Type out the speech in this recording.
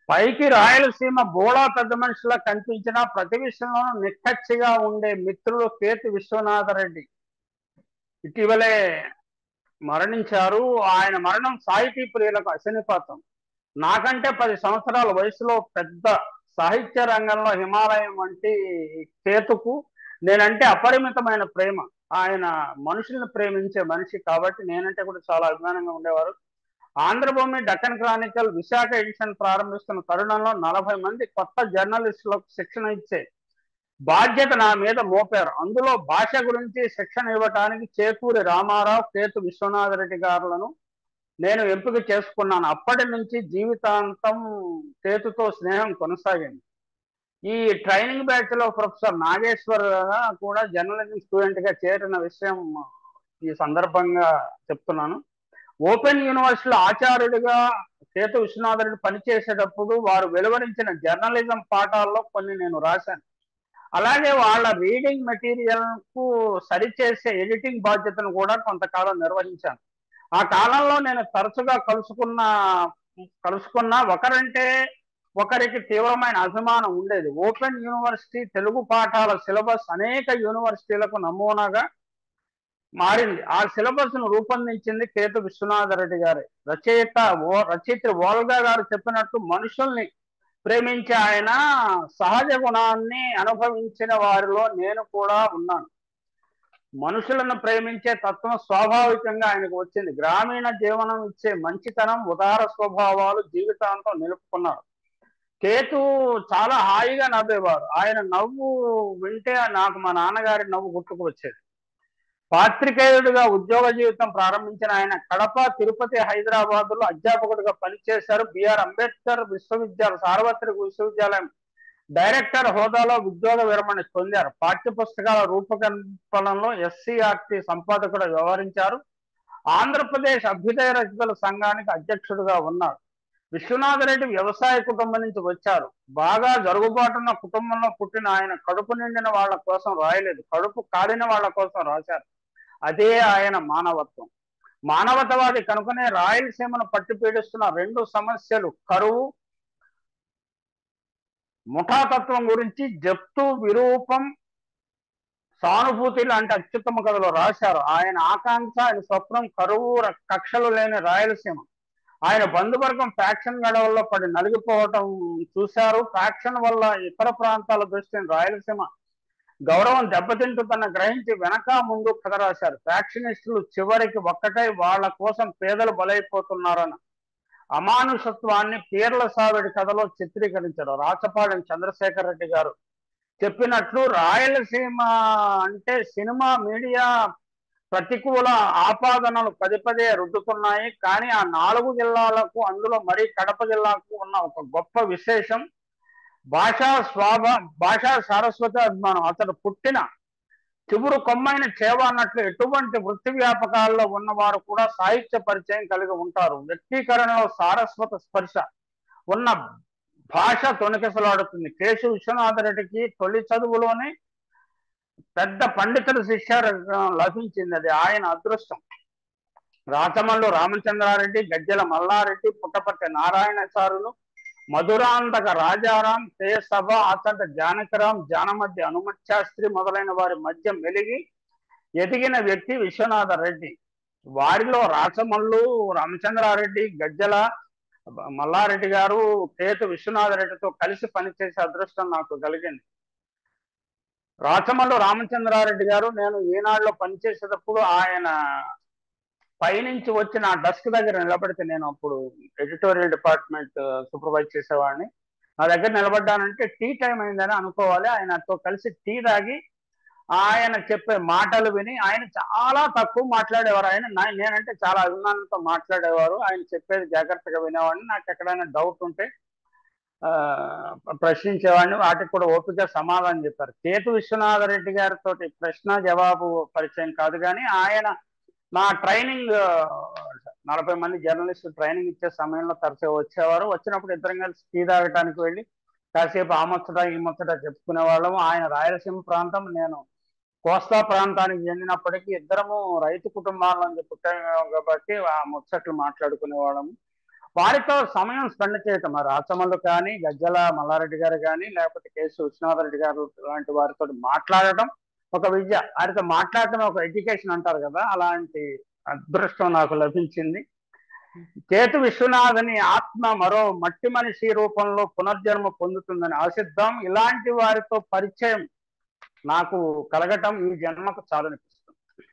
పైకి రాయలసీమ బోళా పెద్ద మనిషిలా కనిపించినా ప్రతి విషయంలోనూ నిక్కచ్చిగా ఉండే మిత్రుడు కేతు విశ్వనాథరెడ్డి ఇటీవలే మరణించారు ఆయన మరణం సాహితీ ప్రియులకు అశనిపాతం నాకంటే పది సంవత్సరాల వయసులో పెద్ద సాహిత్య రంగంలో హిమాలయం వంటి కేతుకు నేనంటే అపరిమితమైన ప్రేమ ఆయన మనుషుల్ని ప్రేమించే మనిషి కాబట్టి నేనంటే కూడా చాలా అభిమానంగా ఉండేవారు Andhra Bhoomi Deccan Chronicle Visakha edition ప్రారంభిస్తున్న తరుణంలో నలభై మంది కొత్త జర్నలిస్టులకు శిక్షణ ఇచ్చే బాధ్యత నా మీద మోపారు అందులో భాష గురించి శిక్షణ ఇవ్వటానికి చేకూరి రామారావు కేతు విశ్వనాథరెడ్డి గారులను నేను ఎంపిక చేసుకున్నాను అప్పటి నుంచి జీవితాంతం కేతుతో స్నేహం కొనసాగింది ఈ ట్రైనింగ్ బ్యాచ్ లో ప్రొఫెసర్ నాగేశ్వర్ కూడా జర్నలిజం స్టూడెంట్ గా చేరిన విషయం ఈ సందర్భంగా చెప్తున్నాను ఓపెన్ యూనివర్సిటీలో ఆచార్యుడిగా కేతు విశ్వనాథరెడ్డి పనిచేసేటప్పుడు వారు వెలువరించిన జర్నలిజం పాఠాల్లో కొన్ని నేను రాశాను అలాగే వాళ్ళ రీడింగ్ మెటీరియల్ కు సరిచేసే ఎడిటింగ్ బాధ్యతను కూడా కొంతకాలం నిర్వహించాను ఆ కాలంలో నేను తరచుగా కలుసుకున్న కలుసుకున్న ఒకరంటే ఒకరికి తీవ్రమైన అభిమానం ఉండేది ఓపెన్ యూనివర్సిటీ తెలుగు పాఠాల సిలబస్ అనేక యూనివర్సిటీలకు నమూనాగా మారింది ఆ సిలబస్ ను రూపొందించింది కేతు విశ్వనాథరెడ్డి గారి రచయిత ఓ రచయిత్రి ఓల్గా గారు చెప్పినట్టు మనుషుల్ని ప్రేమించే ఆయన సహజ గుణాన్ని అనుభవించిన వారిలో నేను కూడా ఉన్నాను మనుషులను ప్రేమించే తత్వం స్వాభావికంగా ఆయనకు వచ్చింది గ్రామీణ జీవనం ఇచ్చే మంచితనం ఉదార స్వభావాలు జీవితాంతం నిలుపుకున్నారు కేతు చాలా హాయిగా నవ్వేవారు ఆయన నవ్వు వింటే నాకు మా నాన్నగారి నవ్వు గుర్తుకు వచ్చేది పాత్రికేయుడిగా ఉద్యోగ జీవితం ప్రారంభించిన ఆయన కడప తిరుపతి హైదరాబాద్ లో అధ్యాపకుడిగా పనిచేశారు బిఆర్ అంబేద్కర్ విశ్వవిద్యాలయం సార్వత్రిక విశ్వవిద్యాలయం డైరెక్టర్ హోదాలో ఉద్యోగ విరమణ పొందారు పాఠ్య పుస్తకాల రూపకల్పనలో ఎస్సీఆర్టీ సంపాదకుడు వ్యవహరించారు ఆంధ్రప్రదేశ్ అభ్యుదయ రచయితల సంఘానికి అధ్యక్షుడిగా ఉన్నారు విశ్వనాథరెడ్డి వ్యవసాయ కుటుంబం నుంచి వచ్చారు బాగా జరుగుబాటున్న కుటుంబంలో పుట్టిన ఆయన కడుపు నిండిన వాళ్ళ కోసం రాయలేదు కడుపు కాలిన వాళ్ళ కోసం రాశారు అదే ఆయన మానవత్వం మానవతవాది కనుకనే రాయలసీమను పట్టి పీడిస్తున్న రెండు సమస్యలు కరువు ముఠాతత్వం గురించి జప్తు విరూపం సానుభూతి లాంటి అత్యుత్తమ కథలు రాశారు ఆయన ఆకాంక్ష ఆయన స్వప్నం కరువు కక్షలు లేని రాయలసీమ ఆయన బంధువర్గం ఫ్యాక్షన్ గడవల్లో పడి నలిగిపోవటం చూశారు ఫ్యాక్షన్ వల్ల ఇతర ప్రాంతాల దృష్టిని రాయలసీమ గౌరవం దెబ్బతింటుందన్న గ్రహించి వెనక ముందు కథ రాశారు ఫ్యాక్షనిస్టులు చివరికి ఒక్కటై వాళ్ళ కోసం పేదలు బలైపోతున్నారన్న అమానుషత్వాన్ని పీర్ల సావిడి కథలో చిత్రీకరించారు రాచపాడెం చంద్రశేఖర్ రెడ్డి గారు చెప్పినట్లు రాయలసీమ అంటే సినిమా మీడియా ప్రతికూల ఆపాదనలు పదే పదే రుద్దుతున్నాయి కానీ ఆ నాలుగు జిల్లాలకు అందులో మరీ కడప జిల్లాకు ఉన్న ఒక గొప్ప విశేషం భాషా స్వాభ భాషా సారస్వత అభిమానం అతడు పుట్టిన చివురు కొమ్మైన చేవ అన్నట్లు ఎటువంటి వృత్తి వ్యాపకాల్లో ఉన్నవారు కూడా సాహిత్య పరిచయం కలిగి ఉంటారు వ్యక్తీకరణలో సారస్వత స్పర్శ ఉన్న భాష తొణికిసలాడుతుంది కేశు విశ్వనాథరెడ్డికి తొలి చదువులోనే పెద్ద పండితుల శిక్ష లభించింది అది ఆయన అదృష్టం రాచమల్లు రామచంద్రారెడ్డి గజ్జల మల్లారెడ్డి పుట్టపర్తి నారాయణచారులు మధురాంతక రాజారాం తే సభ అతట జానకరాం జానమధ్య హనుమత్ శాస్త్రి మొదలైన వారి మధ్య మెలిగి ఎదిగిన వ్యక్తి విశ్వనాథ రెడ్డి వారిలో రాచమల్లు రామచంద్రారెడ్డి గజ్జల మల్లారెడ్డి గారు కేతు విశ్వనాథ రెడ్డితో కలిసి పనిచేసే అదృష్టం నాకు కలిగింది రాచమల్లు రామచంద్రారెడ్డి గారు నేను ఈనాడులో పనిచేసేటప్పుడు ఆయన పైనుంచి వచ్చి నా డెస్క్ దగ్గర నిలబడితే నేను అప్పుడు ఎడిటోరియల్ డిపార్ట్మెంట్ సూపర్వైజ్ చేసేవాడిని నా దగ్గర నిలబడ్డానంటే టీ టైం అయిందని అనుకోవాలి ఆయనతో కలిసి టీ తాగి ఆయన చెప్పే మాటలు విని ఆయన చాలా తక్కువ మాట్లాడేవారు ఆయన నేనంటే చాలా అభిమానంతో మాట్లాడేవారు ఆయన చెప్పేది జాగ్రత్తగా వినేవాడిని నాకు ఎక్కడైనా డౌట్ ఉంటే ప్రశ్నించేవాడిని వాటికి కూడా ఓపిక సమాధానం చెప్పారు కేతు విశ్వనాథ రెడ్డి గారితో ప్రశ్న జవాబు పరిచయం కాదు కానీ ఆయన నా ట్రైనింగ్ నలభై మంది జర్నలిస్టులు ట్రైనింగ్ ఇచ్చే సమయంలో తరచూ వచ్చేవారు వచ్చినప్పుడు ఇద్దరం కలిసి టీ తాగటానికి వెళ్ళి కాసేపు ఆ ముచ్చట ఈ ముచ్చట చెప్పుకునే వాళ్ళము ఆయన రాయలసీమ ప్రాంతం నేను కోస్తా ప్రాంతానికి చెందినప్పటికీ ఇద్దరము రైతు కుటుంబాల నుంచి పుట్టాము కాబట్టి ఆ ముచ్చట్లు మాట్లాడుకునే వాళ్ళము వారితో సమయం స్పెండ్ చేయటం మరి రాచమల్లు కానీ గజ్జల మల్లారెడ్డి గారు కానీ లేకపోతే కేసు విశ్వనాథరెడ్డి గారు లాంటి వారితో మాట్లాడటం ఒక విద్య వారితో మాట్లాడటం ఒక ఎడ్యుకేషన్ అంటారు కదా అలాంటి అదృష్టం నాకు లభించింది కేతు విశ్వనాథని ఆత్మ మరో మట్టి మనిషి రూపంలో పునర్జన్మ పొందుతుందని ఆశిద్దాం ఇలాంటి వారితో పరిచయం నాకు కలగటం ఈ జన్మకు చాలని